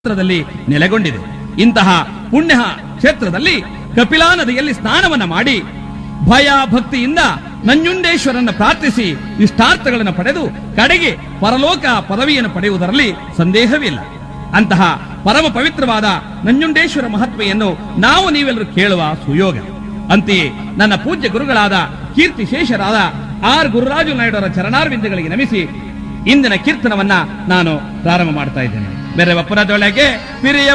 ಕ್ಷೇತ್ರದಲ್ಲಿ ನೆಲೆಗೊಂಡಿದೆ ಇಂತಹ ಪುಣ್ಯ ಕ್ಷೇತ್ರದಲ್ಲಿ ಕಪಿಲಾ ನದಿಯಲ್ಲಿ ಸ್ನಾನವನ್ನ ಮಾಡಿ ಭಯ ಭಕ್ತಿಯಿಂದ ನಂಜುಂಡೇಶ್ವರನ ಪ್ರಾರ್ಥಿಸಿ ಇಷ್ಟಾರ್ಥಗಳನ್ನು ಪಡೆದು ಕಡೆಗೆ ಪರಲೋಕ ಪದವಿಯನ್ನು ಪಡೆಯುವುದರಲ್ಲಿ ಸಂದೇಹವಿಲ್ಲ ಅಂತಹ ಪರಮ ಪವಿತ್ರವಾದ ನಂಜುಂಡೇಶ್ವರ ಮಹತ್ವೆಯನ್ನು ನಾವು ನೀವೆಲ್ಲರೂ ಕೇಳುವ ಸುಯೋಗ ಅಂತೆಯೇ ನನ್ನ ಪೂಜ್ಯ ಗುರುಗಳಾದ ಕೀರ್ತಿ ಶೇಷರಾದ ಆರ್ ಗುರುರಾಜು ನಾಯ್ಡುವರ ಚರಣಾರ್ವಿಂದಗಳಿಗೆ ನಮಿಸಿ ಇಂದಿನ ಕೀರ್ತನವನ್ನ ನಾನು ಪ್ರಾರಂಭ ಮಾಡ್ತಾ ಇದ್ದೇನೆ ಬೇರೆ ಒಪ್ಪನ ತೊಳೆಗೆ ಪಿರಿಯ